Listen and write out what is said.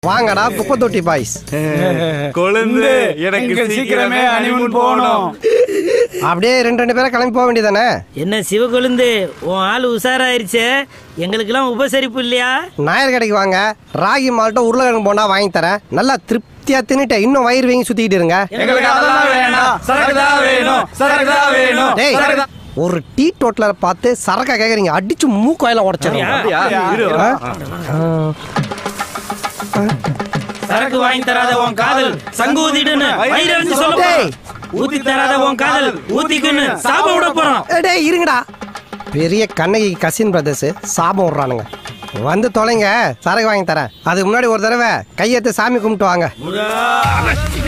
வாங்கடா குப்பை தொட்டி பாய்ஸ் கொழுந்து எனக்கு சீக்கிரமே அனிமுன் போகணும் அப்படியே ரெண்டு ரெண்டு பேரும் கிளம்பி போக வேண்டியதானே என்ன சிவகொழுந்து உன் ஆள் உஷாராயிருச்சே எங்களுக்கெல்லாம் உபசரிப்பு இல்லையா நாயர் கடைக்கு வாங்க ராகி மால்ட்ட உருளைக்கிழங்கு போண்டா வாங்கி தரேன் நல்லா திருப்தியா தின்னுட்டு இன்னும் வயிறு வீங்கி சுத்திக்கிட்டு இருங்க எங்களுக்கு அதெல்லாம் வேண்டாம் சரக்கு தான் வேணும் சரக்கு தான் வேணும் டேய் சரக்கு தான் ஒரு டீ டோட்டலர் பார்த்து சரக்கா கேக்குறீங்க அடிச்சு மூக்கோயில உடச்சிருங்க அப்படியா? இரு. சரக்கு வாங்கி தராத உன் காதல் சங்கு ஊத்திட்டுன்னு வயிறு அடிச்சு சொல்ல டேய். போறோம். ஊத்தி தராத உன் காதல் ஊத்திக்குன்னு சாப விட போறோம் ஏய், டேய் இருங்கடா பெரிய கண்ணகி கசின் பிரதர்ஸ் சாபம் விடுறானுங்க வந்து தொலைங்க சரக்கு வாங்கி தரேன் அதுக்கு முன்னாடி ஒரு தடவை கையெத்து சாமி கும்பிட்டு வாங்க